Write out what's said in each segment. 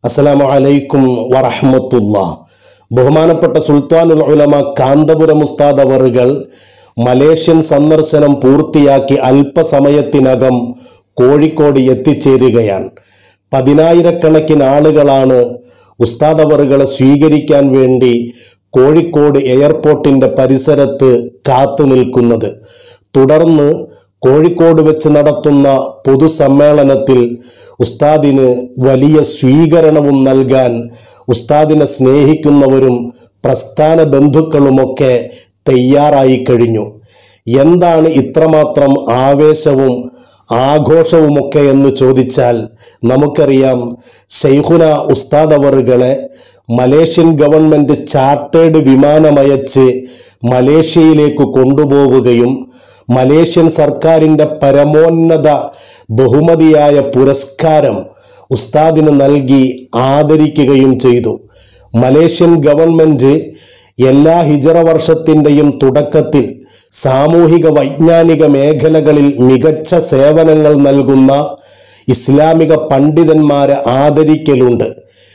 അസ്സലാമു അലൈക്കും വറഹ്മത്തുള്ള ബഹുമാനപ്പെട്ട സുൽത്താനുൽ ഉലമ കാന്തപുരം ഉസ്താദ് അവറുകൾ മലേഷ്യൻ സന്ദർശനം പൂർത്തിയാക്കി അല്പസമയത്തിനകം കോഴിക്കോട് എത്തിച്ചേരുകയാണ് പതിനായിരക്കണക്കിന് ആളുകളാണ് ഉസ്താദ് അവറുകളെ സ്വീകരിക്കാൻ വേണ്ടി കോഴിക്കോട് എയർപോർട്ടിന്റെ പരിസരത്ത് കാത്തു നിൽക്കുന്നത് തുടർന്ന് കോഴിക്കോട് വെച്ച് നടത്തുന്ന പൊതുസമ്മേളനത്തിൽ ഉസ്താദിന് വലിയ സ്വീകരണവും നൽകാൻ ഉസ്താദിനെ സ്നേഹിക്കുന്നവരും പ്രസ്ഥാന ബന്ധുക്കളുമൊക്കെ തയ്യാറായി കഴിഞ്ഞു എന്താണ് ഇത്രമാത്രം ആവേശവും ആഘോഷവുമൊക്കെ എന്ന് ചോദിച്ചാൽ നമുക്കറിയാം ഷെയ്ഖുന ഉസ്താദ് അവറുകളെ മലേഷ്യൻ ഗവൺമെന്റ് ചാർട്ടേഡ് വിമാനമയച്ച് മലേഷ്യയിലേക്ക് കൊണ്ടുപോവുകയും മലേഷ്യൻ സർക്കാരിൻ്റെ പരമോന്നത ബഹുമതിയായ പുരസ്കാരം ഉസ്താദിന് നൽകി ആദരിക്കുകയും ചെയ്തു മലേഷ്യൻ ഗവൺമെന്റ് എല്ലാ ഹിജറ വർഷത്തിൻ്റെയും തുടക്കത്തിൽ സാമൂഹിക വൈജ്ഞാനിക മേഖലകളിൽ മികച്ച സേവനങ്ങൾ നൽകുന്ന ഇസ്ലാമിക പണ്ഡിതന്മാരെ ആദരിക്കലുണ്ട്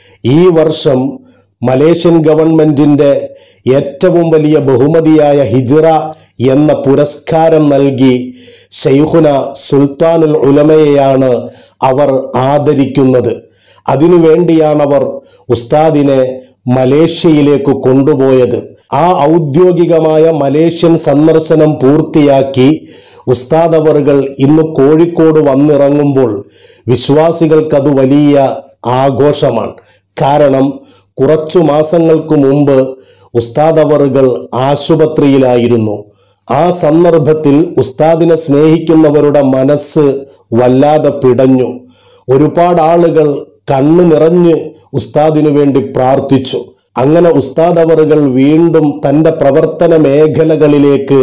ഈ വർഷം മലേഷ്യൻ ഗവൺമെന്റിന്റെ ഏറ്റവും വലിയ ബഹുമതിയായ ഹിജ്റ എന്ന പുരസ്കാരം നൽകി ഷെയ്ഖുന സുൽത്താനുൽ ഉലമയെയാണ് അവർ ആദരിക്കുന്നത് അതിനുവേണ്ടിയാണ് അവർ ഉസ്താദിനെ മലേഷ്യയിലേക്ക് കൊണ്ടുപോയത് ആ ഔദ്യോഗികമായ മലേഷ്യൻ സന്ദർശനം പൂർത്തിയാക്കി ഉസ്താദ് അവറുകൾ ഇന്ന് കോഴിക്കോട് വന്നിറങ്ങുമ്പോൾ വിശ്വാസികൾക്കത് വലിയ ആഘോഷമാണ് കാരണം കുറച്ചു മാസങ്ങൾക്ക് മുമ്പ് ഉസ്താദ് അവറുകൾ ആശുപത്രിയിലായിരുന്നു ആ സന്ദർഭത്തിൽ ഉസ്താദിനെ സ്നേഹിക്കുന്നവരുടെ മനസ്സ് വല്ലാതെ പിടഞ്ഞു ഒരുപാട് ആളുകൾ കണ്ണു നിറഞ്ഞ് ഉസ്താദിനു വേണ്ടി പ്രാർത്ഥിച്ചു അങ്ങനെ ഉസ്താദ് അവറുകൾ വീണ്ടും തൻ്റെ പ്രവർത്തന മേഖലകളിലേക്ക്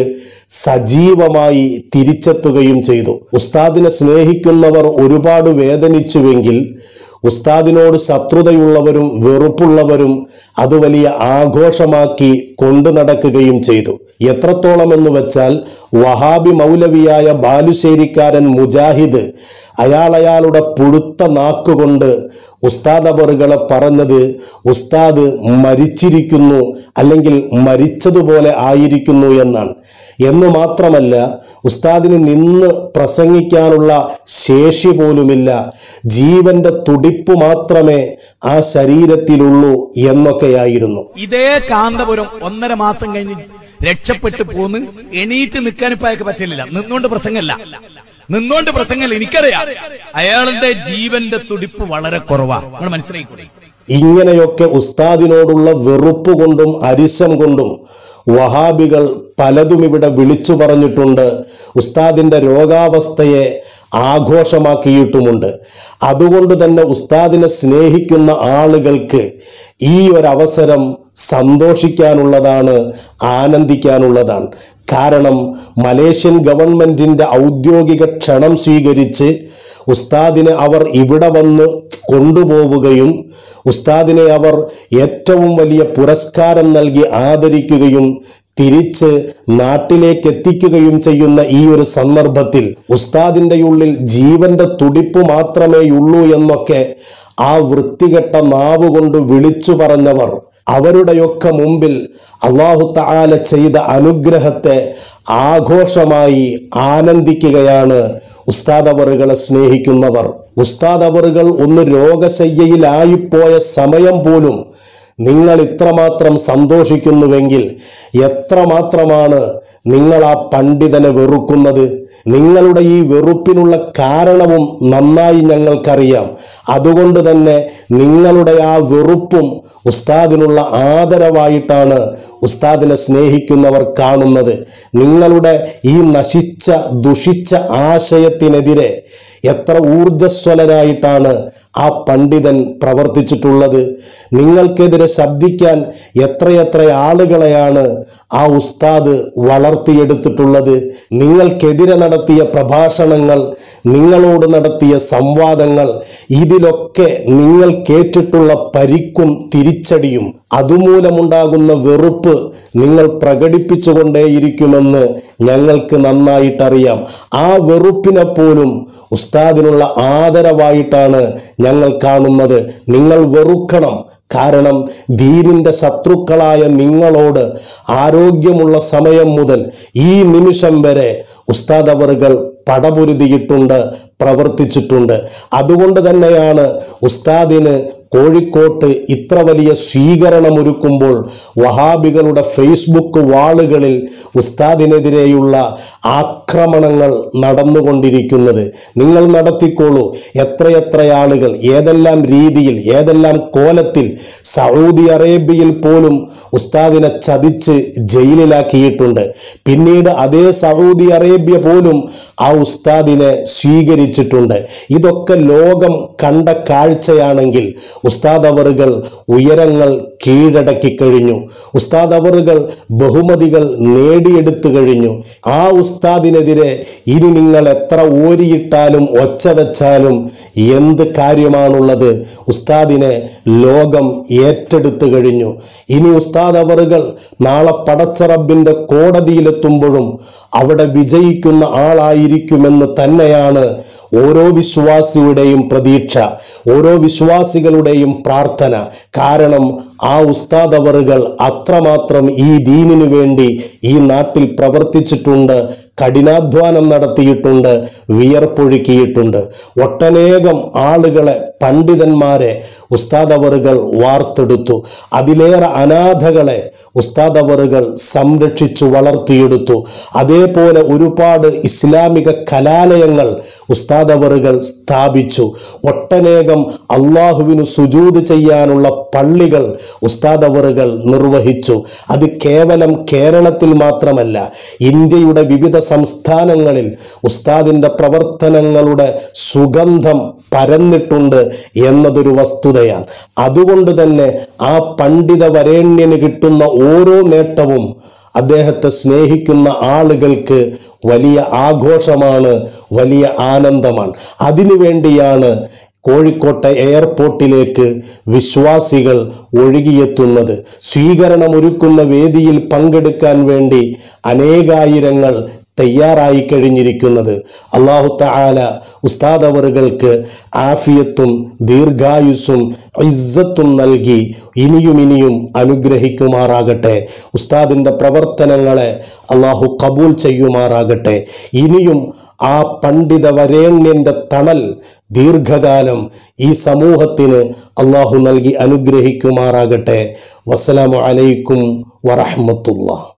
സജീവമായി തിരിച്ചെത്തുകയും ചെയ്തു ഉസ്താദിനെ സ്നേഹിക്കുന്നവർ ഒരുപാട് വേദനിച്ചുവെങ്കിൽ ഉസ്താദിനോട് ശത്രുതയുള്ളവരും വെറുപ്പുള്ളവരും അത് വലിയ ആഘോഷമാക്കി കൊണ്ടു നടക്കുകയും ചെയ്തു എത്രത്തോളം എന്ന് വെച്ചാൽ വഹാബി മൗലവിയായ ബാലുശ്ശേരിക്കാരൻ മുജാഹിദ് അയാൾ അയാളുടെ പുഴുത്ത നാക്കുകൊണ്ട് ഉസ്താദ് അവറുകളെ പറഞ്ഞത് ഉസ്താദ് മരിച്ചിരിക്കുന്നു അല്ലെങ്കിൽ മരിച്ചതുപോലെ ആയിരിക്കുന്നു എന്നാണ് എന്ന് മാത്രമല്ല ഉസ്താദിന് നിന്ന് പ്രസംഗിക്കാനുള്ള ശേഷി പോലുമില്ല ജീവന്റെ തുടിപ്പ് മാത്രമേ ആ ശരീരത്തിലുള്ളൂ എന്നൊക്കെയായിരുന്നു ഇതേ കാന്തപുരം ഒന്നര മാസം കഴിഞ്ഞ് രക്ഷപ്പെട്ടു പോന്ന് എണീറ്റ് നിൽക്കാൻ ഇപ്പൊ അയാൾക്ക് പറ്റില്ല നിന്നുകൊണ്ട് പ്രസംഗമല്ല നിന്നുകൊണ്ട് പ്രസംഗമല്ല എനിക്കറിയാം അയാളുടെ ജീവന്റെ തുടിപ്പ് വളരെ കുറവാ നിങ്ങൾ മനസ്സിലായിക്കൂടെ ഇങ്ങനെയൊക്കെ ഉസ്താദിനോടുള്ള വെറുപ്പ് കൊണ്ടും അരിശം കൊണ്ടും വഹാബികൾ പലതും ഇവിടെ വിളിച്ചു പറഞ്ഞിട്ടുണ്ട് ഉസ്താദിന്റെ രോഗാവസ്ഥയെ ആഘോഷമാക്കിയിട്ടുമുണ്ട് അതുകൊണ്ട് തന്നെ ഉസ്താദിനെ സ്നേഹിക്കുന്ന ആളുകൾക്ക് ഈ ഒരവസരം സന്തോഷിക്കാനുള്ളതാണ് ആനന്ദിക്കാനുള്ളതാണ് കാരണം മലേഷ്യൻ ഗവൺമെന്റിന്റെ ഔദ്യോഗിക ക്ഷണം സ്വീകരിച്ച് ഉസ്താദിനെ അവർ ഇവിടെ വന്ന് കൊണ്ടുപോവുകയും ഉസ്താദിനെ അവർ ഏറ്റവും വലിയ പുരസ്കാരം നൽകി ആദരിക്കുകയും തിരിച്ച് നാട്ടിലേക്ക് എത്തിക്കുകയും ചെയ്യുന്ന ഈ ഒരു സന്ദർഭത്തിൽ ഉസ്താദിന്റെ ഉള്ളിൽ ജീവന്റെ തുടിപ്പ് മാത്രമേയുള്ളൂ എന്നൊക്കെ ആ വൃത്തികെട്ട നാവ് കൊണ്ട് വിളിച്ചു പറഞ്ഞവർ അവരുടെയൊക്കെ മുമ്പിൽ അള്ളാഹു താല ചെയ്ത അനുഗ്രഹത്തെ ആഘോഷമായി ആനന്ദിക്കുകയാണ് ഉസ്താദ് അവറുകളെ സ്നേഹിക്കുന്നവർ ഉസ്താദ് അവറുകൾ ഒന്ന് രോഗശയ്യയിലായിപ്പോയ സമയം പോലും നിങ്ങൾ ഇത്രമാത്രം സന്തോഷിക്കുന്നുവെങ്കിൽ എത്രമാത്രമാണ് നിങ്ങൾ ആ പണ്ഡിതനെ വെറുക്കുന്നത് നിങ്ങളുടെ ഈ വെറുപ്പിനുള്ള കാരണവും നന്നായി ഞങ്ങൾക്കറിയാം അതുകൊണ്ട് തന്നെ നിങ്ങളുടെ ആ വെറുപ്പും ഉസ്താദിനുള്ള ആദരവായിട്ടാണ് ഉസ്താദിനെ സ്നേഹിക്കുന്നവർ കാണുന്നത് നിങ്ങളുടെ ഈ നശിച്ച ദുഷിച്ച ആശയത്തിനെതിരെ എത്ര ഊർജസ്വലനായിട്ടാണ് ആ പണ്ഡിതൻ പ്രവർത്തിച്ചിട്ടുള്ളത് നിങ്ങൾക്കെതിരെ ശബ്ദിക്കാൻ എത്രയെത്ര ആളുകളെയാണ് ആ ഉസ്താദ് വളർത്തിയെടുത്തിട്ടുള്ളത് നിങ്ങൾക്കെതിരെ നടത്തിയ പ്രഭാഷണങ്ങൾ നിങ്ങളോട് നടത്തിയ സംവാദങ്ങൾ ഇതിലൊക്കെ നിങ്ങൾ കേട്ടിട്ടുള്ള പരിക്കും തിരിച്ചടിയും അതുമൂലമുണ്ടാകുന്ന വെറുപ്പ് നിങ്ങൾ പ്രകടിപ്പിച്ചുകൊണ്ടേയിരിക്കുമെന്ന് ഞങ്ങൾക്ക് നന്നായിട്ടറിയാം ആ വെറുപ്പിനെ പോലും ഉസ്താദിനുള്ള ആദരവായിട്ടാണ് ഞങ്ങൾ കാണുന്നത് നിങ്ങൾ വെറുക്കണം കാരണം ദീനിന്റെ ശത്രുക്കളായ നിങ്ങളോട് ആരോഗ്യമുള്ള സമയം മുതൽ ഈ നിമിഷം വരെ ഉസ്താദ് അവറുകൾ പടപൊരുതിയിട്ടുണ്ട് പ്രവർത്തിച്ചിട്ടുണ്ട് അതുകൊണ്ട് തന്നെയാണ് ഉസ്താദിന് കോഴിക്കോട്ട് ഇത്ര വലിയ സ്വീകരണമൊരുക്കുമ്പോൾ വഹാബികളുടെ ഫേസ്ബുക്ക് വാളുകളിൽ ഉസ്താദിനെതിരെയുള്ള ആക്രമണങ്ങൾ നടന്നുകൊണ്ടിരിക്കുന്നത് നിങ്ങൾ നടത്തിക്കോളൂ എത്രയെത്ര ആളുകൾ ഏതെല്ലാം രീതിയിൽ ഏതെല്ലാം കോലത്തിൽ സൗദി അറേബ്യയിൽ പോലും ഉസ്താദിനെ ചതിച്ച് ജയിലിലാക്കിയിട്ടുണ്ട് പിന്നീട് അതേ സൗദി അറേബ്യ പോലും ആ ഉസ്താദിനെ സ്വീകരിച്ചിട്ടുണ്ട് ഇതൊക്കെ ലോകം കണ്ട കാഴ്ചയാണെങ്കിൽ ഉസ്താദ് അവറുകൾ ഉയരങ്ങൾ കീഴടക്കി കഴിഞ്ഞു ഉസ്താദ് അവറുകൾ ബഹുമതികൾ നേടിയെടുത്തു കഴിഞ്ഞു ആ ഉസ്താദിനെതിരെ ഇനി നിങ്ങൾ എത്ര ഓരിയിട്ടാലും ഒച്ച വെച്ചാലും എന്ത് കാര്യമാണുള്ളത് ഉസ്താദിനെ ലോകം ഏറ്റെടുത്തു കഴിഞ്ഞു ഇനി ഉസ്താദ് അവറുകൾ നാളെ പടച്ചറബിന്റെ കോടതിയിലെത്തുമ്പോഴും അവിടെ വിജയിക്കുന്ന ആളായിരിക്കുമെന്ന് തന്നെയാണ് ഓരോ വിശ്വാസിയുടെയും പ്രതീക്ഷ ഓരോ വിശ്വാസികളുടെയും പ്രാർത്ഥന കാരണം ആ ഉസ്താദ് അവറുകൾ അത്രമാത്രം ഈ ദീനിനു വേണ്ടി ഈ നാട്ടിൽ പ്രവർത്തിച്ചിട്ടുണ്ട് കഠിനാധ്വാനം നടത്തിയിട്ടുണ്ട് വിയർപ്പൊഴുക്കിയിട്ടുണ്ട് ഒട്ടനേകം ആളുകളെ പണ്ഡിതന്മാരെ ഉസ്താദ് അവറുകൾ വാർത്തെടുത്തു അതിലേറെ അനാഥകളെ ഉസ്താദ് അവറുകൾ സംരക്ഷിച്ചു വളർത്തിയെടുത്തു അതേപോലെ ഒരുപാട് ഇസ്ലാമിക കലാലയങ്ങൾ ഉസ്താദ് അവറുകൾ സ്ഥാപിച്ചു ഒട്ടനേകം അള്ളാഹുവിന് സുജൂത് ചെയ്യാനുള്ള പള്ളികൾ ഉസ്താദ് അവറുകൾ നിർവഹിച്ചു അത് കേവലം കേരളത്തിൽ മാത്രമല്ല ഇന്ത്യയുടെ വിവിധ സംസ്ഥാനങ്ങളിൽ ഉസ്താദിന്റെ പ്രവർത്തനങ്ങളുടെ സുഗന്ധം പരന്നിട്ടുണ്ട് എന്നതൊരു വസ്തുതയാണ് അതുകൊണ്ട് തന്നെ ആ പണ്ഡിത വരേണ്യന് കിട്ടുന്ന ഓരോ നേട്ടവും അദ്ദേഹത്തെ സ്നേഹിക്കുന്ന ആളുകൾക്ക് വലിയ ആഘോഷമാണ് വലിയ ആനന്ദമാണ് അതിനുവേണ്ടിയാണ് കോഴിക്കോട്ടെ എയർപോർട്ടിലേക്ക് വിശ്വാസികൾ ഒഴുകിയെത്തുന്നത് സ്വീകരണമൊരുക്കുന്ന വേദിയിൽ പങ്കെടുക്കാൻ വേണ്ടി അനേകായിരങ്ങൾ തയ്യാറായി കഴിഞ്ഞിരിക്കുന്നത് അള്ളാഹു തആല ഉസ്താദ് അവറുകൾക്ക് ആഫിയത്തും ദീർഘായുസ്സും ഇസ്സത്തും നൽകി ഇനിയും ഇനിയും അനുഗ്രഹിക്കുമാറാകട്ടെ ഉസ്താദിൻ്റെ പ്രവർത്തനങ്ങളെ അള്ളാഹു കബൂൽ ചെയ്യുമാറാകട്ടെ ഇനിയും ആ പണ്ഡിത വരേണ്യന്റെ തണൽ ദീർഘകാലം ഈ സമൂഹത്തിന് അള്ളാഹു നൽകി അനുഗ്രഹിക്കുമാറാകട്ടെ വസ്സലാമു അലൈക്കും വറഹ്മത്തുള്ളാഹ്